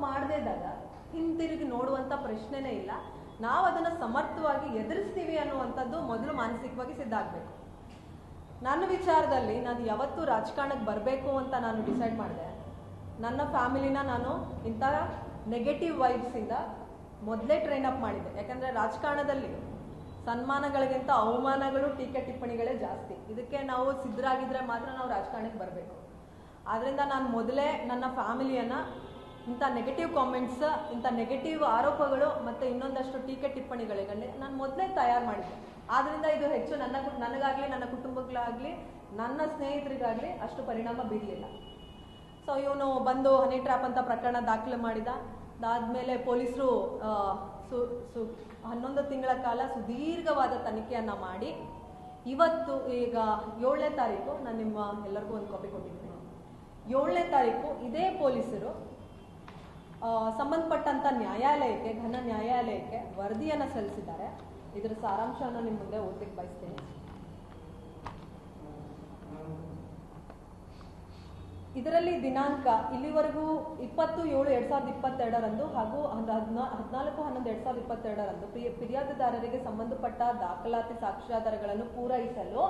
ಮಾಡದೇ ಇದ್ದಾಗ ಹಿಂತಿರುಗಿ ನೋಡುವಂಥ ಪ್ರಶ್ನೆನೇ ಇಲ್ಲ ನಾವು ಅದನ್ನು ಸಮರ್ಥವಾಗಿ ಎದುರಿಸ್ತೀವಿ ಅನ್ನುವಂಥದ್ದು ಮೊದಲು ಮಾನಸಿಕವಾಗಿ ಸಿದ್ಧ ಆಗಬೇಕು ನನ್ನ ವಿಚಾರದಲ್ಲಿ ನಾನು ಯಾವತ್ತೂ ರಾಜಕಾರಣಕ್ಕೆ ಬರಬೇಕು ಅಂತ ನಾನು ಡಿಸೈಡ್ ಮಾಡಿದೆ ನನ್ನ ಫ್ಯಾಮಿಲಿನ ನಾನು ಇಂಥ ನೆಗೆಟಿವ್ ವೈಬ್ಸಿಂದ ಮೊದಲೇ ಟ್ರೈನ್ ಅಪ್ ಮಾಡಿದ್ದೆ ಯಾಕಂದರೆ ರಾಜಕಾರಣದಲ್ಲಿ ಸನ್ಮಾನಗಳಿಗಿಂತ ಅವಮಾನಗಳು ಟೀಕೆ ಟಿಪ್ಪಣಿಗಳೇ ಜಾಸ್ತಿ ಇದಕ್ಕೆ ನಾವು ಸಿದ್ಧರಾಗಿದ್ದರೆ ಮಾತ್ರ ನಾವು ರಾಜಕಾರಣಕ್ಕೆ ಬರಬೇಕು ಆದ್ದರಿಂದ ನಾನು ಮೊದಲೇ ನನ್ನ ಫ್ಯಾಮಿಲಿಯನ್ನು ಇಂಥ ನೆಗೆಟಿವ್ ಕಾಮೆಂಟ್ಸ್ ಇಂಥ ನೆಗೆಟಿವ್ ಆರೋಪಗಳು ಮತ್ತು ಇನ್ನೊಂದಷ್ಟು ಟೀಕೆ ಟಿಪ್ಪಣಿಗಳಿಗೆ ನಾನು ಮೊದಲೇ ತಯಾರು ಮಾಡಿದ್ದೆ ಆದ್ದರಿಂದ ಇದು ಹೆಚ್ಚು ನನ್ನ ಕು- ನನಗಾಗಲಿ ನನ್ನ ಕುಟುಂಬಗಳಾಗಲಿ ನನ್ನ ಸ್ನೇಹಿತರಿಗಾಗಲಿ ಅಷ್ಟು ಪರಿಣಾಮ ಬೀರಲಿಲ್ಲ ಸೊ ಇವನು ಬಂದು ಹನಿ ಟ್ರ್ಯಾಪ್ ಅಂತ ಪ್ರಕರಣ ದಾಖಲೆ ಮಾಡಿದ ಅದಾದಮೇಲೆ ಪೊಲೀಸರು ಸು ಸು ಹನ್ನೊಂದು ತಿಂಗಳ ಕಾಲ ಸುದೀರ್ಘವಾದ ತನಿಖೆಯನ್ನು ಮಾಡಿ ಇವತ್ತು ಈಗ ಏಳನೇ ತಾರೀಕು ನಾನು ನಿಮ್ಮ ಎಲ್ಲರಿಗೂ ಒಂದು ಕಾಪಿ ಕೊಟ್ಟಿದ್ದೀನಿ ಏಳನೇ ತಾರೀಕು ಇದೇ ಪೊಲೀಸರು ಆ, ಸಂಬಂಧಪಟ್ಟಂತ ನ್ಯಾಯಾಲಯಕ್ಕೆ ಘನ ನ್ಯಾಯಾಲಯಕ್ಕೆ ವರದಿಯನ್ನು ಸಲ್ಲಿಸಿದ್ದಾರೆ ಇದರ ಸಾರಾಂಶವನ್ನು ನಿಮ್ಮ ಮುಂದೆ ಓದಲಿಕ್ಕೆ ಬಯಸ್ತೀನಿ ಇದರಲ್ಲಿ ದಿನಾಂಕ ಇಲ್ಲಿವರೆಗೂ ಇಪ್ಪತ್ತು ಏಳು ಎರಡ್ ಸಾವಿರದ ಇಪ್ಪತ್ತೆರಡರಂದು ಹಾಗೂ ಹದ್- ಹದ್ನಾ- ಹದಿನಾಲ್ಕು ಹನ್ನೊಂದು ಎರಡ್ ಸಾವಿರದ ಇಪ್ಪತ್ತೆರಡರಂದು ಪ್ರಿಯ- ಫಿರ್ಯಾದುದಾರರಿಗೆ ಸಂಬಂಧಪಟ್ಟ ದಾಖಲಾತಿ ಸಾಕ್ಷ್ಯಾಧಾರಗಳನ್ನು ಪೂರೈಸಲು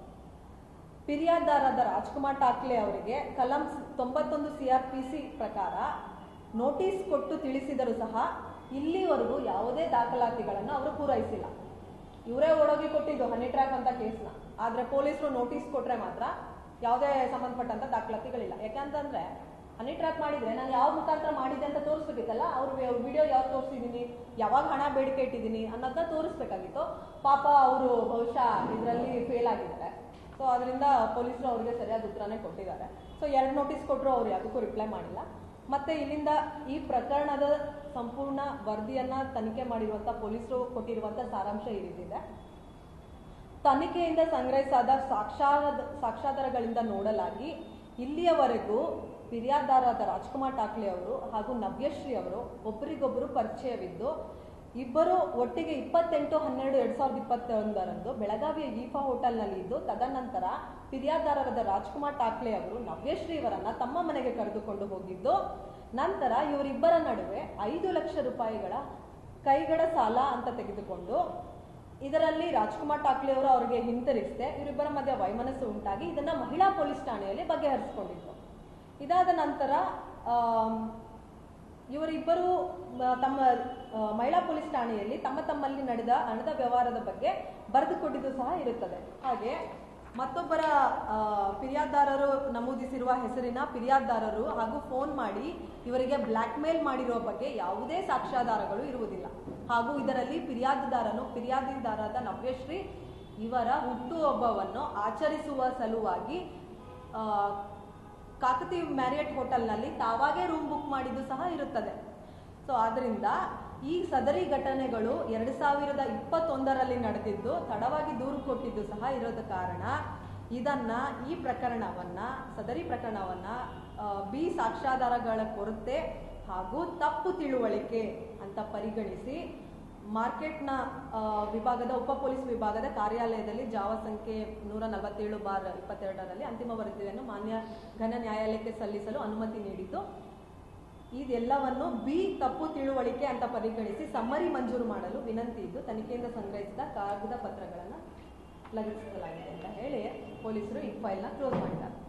ಫಿರ್ಯಾದಾರರಾದ ರಾಜ್ಕುಮಾರ್ ಟಾಕ್ಲೆ ಅವರಿಗೆ ಕಲಂ ತೊಂಬತ್ತೊಂದು ಸಿಆರ್ಪಿಸಿ ಪ್ರಕಾರ ನೋಟಿಸ್ ಕೊಟ್ಟು ತಿಳಿಸಿದರೂ ಸಹ ಇಲ್ಲಿವರೆಗೂ ಯಾವುದೇ ದಾಖಲಾತಿಗಳನ್ನು ಅವರು ಪೂರೈಸಿಲ್ಲ ಇವರೇ ಓಡೋಗಿ ಕೊಟ್ಟಿದ್ದು ಹನಿ ಟ್ರ್ಯಾಪ್ ಅಂತ ಕೇಸ್ನ ಆದ್ರೆ ಪೊಲೀಸರು ನೋಟಿಸ್ ಕೊಟ್ರೆ ಮಾತ್ರ ಯಾವುದೇ ಸಂಬಂಧಪಟ್ಟಂತ ದಾಖಲಾತಿಗಳಿಲ್ಲ ಯಾಕಂತಂದ್ರೆ ಹನಿ ಟ್ರ್ಯಾಪ್ ಮಾಡಿದ್ರೆ ನಾನು ಯಾವ ಮುಖಾಂತರ ಮಾಡಿದ್ದೆ ಅಂತ ತೋರಿಸ್ಬೇಕಿತ್ತಲ್ಲ ಅವ್ರು ವಿಡಿಯೋ ಯಾವ್ದು ತೋರಿಸಿದೀನಿ ಯಾವಾಗ ಹಣ ಬೇಡಿಕೆ ಇಟ್ಟಿದ್ದೀನಿ ಅನ್ನೋದನ್ನ ತೋರಿಸ್ಬೇಕಾಗಿತ್ತು ಪಾಪ ಅವರು ಬಹುಶಃ ಇದರಲ್ಲಿ ಫೇಲ್ ಆಗಿದ್ದಾರೆ ಸೊ ಅದರಿಂದ ಪೊಲೀಸರು ಅವರಿಗೆ ಸರಿಯಾದ ಉತ್ತರನೇ ಕೊಟ್ಟಿದ್ದಾರೆ ಸೊ ಎರಡು ನೋಟಿಸ್ ಕೊಟ್ಟರು ಅವ್ರು ಯಾವುದಕ್ಕೂ ರಿಪ್ಲೈ ಮಾಡಿಲ್ಲ ಮತ್ತೆ ಇಲ್ಲಿಂದ ಈ ಪ್ರಕರಣದ ಸಂಪೂರ್ಣ ವರದಿಯನ್ನ ತನಿಖೆ ಮಾಡಿರುವಂತ ಪೊಲೀಸರು ಕೊಟ್ಟಿರುವಂತ ಸಾರಾಂಶ ಈ ರೀತಿ ಇದೆ ತನಿಖೆಯಿಂದ ಸಂಗ್ರಹಿಸಾದ ಸಾಕ್ಷಾಧ ಸಾಕ್ಷ್ಯಾಧಾರಗಳಿಂದ ನೋಡಲಾಗಿ ಇಲ್ಲಿಯವರೆಗೂ ಫಿರ್ಯಾದಾರರಾದ ರಾಜ್ಕುಮಾರ್ ಟಾಕ್ಲೆ ಅವರು ಹಾಗೂ ನವ್ಯಶ್ರೀ ಅವರು ಒಬ್ಬರಿಗೊಬ್ಬರು ಪರಿಚಯವಿದ್ದು ಇಬ್ಬರು ಒಟ್ಟಿಗೆ ಇಪ್ಪತ್ತೆಂಟು ಹನ್ನೆರಡು ಎರಡ್ ಸಾವಿರದ ಇಪ್ಪತ್ತೊಂದರಂದು ಬೆಳಗಾವಿಯ ಈಫಾ ಹೋಟೆಲ್ನಲ್ಲಿ ಇದ್ದು ತದನಂತರ ಫಿರ್ಯಾದಾರರಾದ ರಾಜ್ಕುಮಾರ್ ಟಾಕ್ಲೆ ಅವರು ನವ್ಯಶ್ರೀ ಅವರನ್ನ ತಮ್ಮ ಮನೆಗೆ ಕರೆದುಕೊಂಡು ಹೋಗಿದ್ದು ನಂತರ ಇವರಿಬ್ಬರ ನಡುವೆ ಐದು ಲಕ್ಷ ರೂಪಾಯಿಗಳ ಕೈಗಡ ಸಾಲ ಅಂತ ತೆಗೆದುಕೊಂಡು ಇದರಲ್ಲಿ ರಾಜ್ಕುಮಾರ್ ಟಾಕ್ಲೆ ಅವರು ಅವರಿಗೆ ಹಿಂತಿರುಗಿಸಿದೆ ಇವರಿಬ್ಬರ ಮಧ್ಯೆ ವೈಮನಸ್ಸು ಉಂಟಾಗಿ ಇದನ್ನ ಮಹಿಳಾ ಪೊಲೀಸ್ ಠಾಣೆಯಲ್ಲಿ ಬಗೆಹರಿಸಿಕೊಂಡಿದ್ರು ಇದಾದ ನಂತರ ಆಮ್, ಇವರಿಬ್ಬರು ಮ- ತಮ್ಮ ಆ, ಮಹಿಳಾ ಪೊಲೀಸ್ ಠಾಣೆಯಲ್ಲಿ ತಮ್ಮ ತಮ್ಮಲ್ಲಿ ನಡೆದ ಹಣದ ವ್ಯವಹಾರದ ಬಗ್ಗೆ ಬರೆದುಕೊಟ್ಟಿದ್ದು ಸಹ ಇರುತ್ತದೆ ಹಾಗೆ ಮತ್ತೊಬ್ಬರ ಆ, ಫಿರ್ಯಾದಾರರು ನಮೂದಿಸಿರುವ ಹೆಸರಿನ ಫಿರ್ಯಾದಾರರು ಹಾಗೂ ಫೋನ್ ಮಾಡಿ ಇವರಿಗೆ ಬ್ಲ್ಯಾಕ್ ಮೇಲ್ ಮಾಡಿರುವ ಬಗ್ಗೆ ಯಾವುದೇ ಸಾಕ್ಷ್ಯಾಧಾರಗಳು ಇರುವುದಿಲ್ಲ ಹಾಗೂ ಇದರಲ್ಲಿ ಫಿರ್ಯಾದುದಾರನು ಫಿರ್ಯಾದಿದಾರರಾದ ನವ್ಯಶ್ರೀ ಇವರ ಹುಟ್ಟುಹಬ್ಬವನ್ನು ಆಚರಿಸುವ ಸಲುವಾಗಿ ಆ, ಕಾಕತಿ ಮ್ಯಾರಿಯಟ್ ಹೋಟೆಲ್ನಲ್ಲಿ ತಾವಾಗೇ ರೂಮ್ ಬುಕ್ ಮಾಡಿದ್ದು ಸಹ ಇರುತ್ತದೆ ಸೊ ಆದ್ರಿಂದ ಈ ಸದರಿ ಘಟನೆಗಳು ಎರಡು ಸಾವಿರದ ಇಪ್ಪತ್ತೊಂದರಲ್ಲಿ ನಡೆದಿದ್ದು ತಡವಾಗಿ ದೂರು ಕೊಟ್ಟಿದ್ದು ಸಹ ಇರೋದ ಕಾರಣ ಇದನ್ನ ಈ ಪ್ರಕರಣವನ್ನ ಸದರಿ ಪ್ರಕರಣವನ್ನ ಆ, ಬಿ ಸಾಕ್ಷ್ಯಾಧಾರಗಳ ಕೊರತೆ ಹಾಗೂ ತಪ್ಪು ತಿಳುವಳಿಕೆ ಅಂತ ಪರಿಗಣಿಸಿ ಮಾರ್ಕೆಟ್ನ ಆ, ವಿಭಾಗದ ಉಪ ಪೊಲೀಸ್ ವಿಭಾಗದ ಕಾರ್ಯಾಲಯದಲ್ಲಿ ಜಾವ ಸಂಖ್ಯೆ ನೂರ ನಲವತ್ತೇಳು ಬಾರ್ ಇಪ್ಪತ್ತೆರಡರಲ್ಲಿ ಅಂತಿಮ ವರದಿಯನ್ನು ಮಾನ್ಯ ಘನ ನ್ಯಾಯಾಲಯಕ್ಕೆ ಸಲ್ಲಿಸಲು ಅನುಮತಿ ನೀಡಿದ್ದು ಇದೆಲ್ಲವನ್ನು ಬಿ ತಪ್ಪು ತಿಳುವಳಿಕೆ ಅಂತ ಪರಿಗಣಿಸಿ ಸಮ್ಮರಿ ಮಂಜೂರು ಮಾಡಲು ವಿನಂತಿ ಇದ್ದು ತನಿಖೆಯಿಂದ ಸಂಗ್ರಹಿಸಿದ ಕಾಗದ ಪತ್ರಗಳನ್ನು ಲಗತ್ತಿಸಲಾಗಿದೆ ಅಂತ ಹೇಳಿ ಪೊಲೀಸರು ಈ ಫೈಲ್ನ ಕ್ಲೋಸ್ ಮಾಡಿದ್ದಾರೆ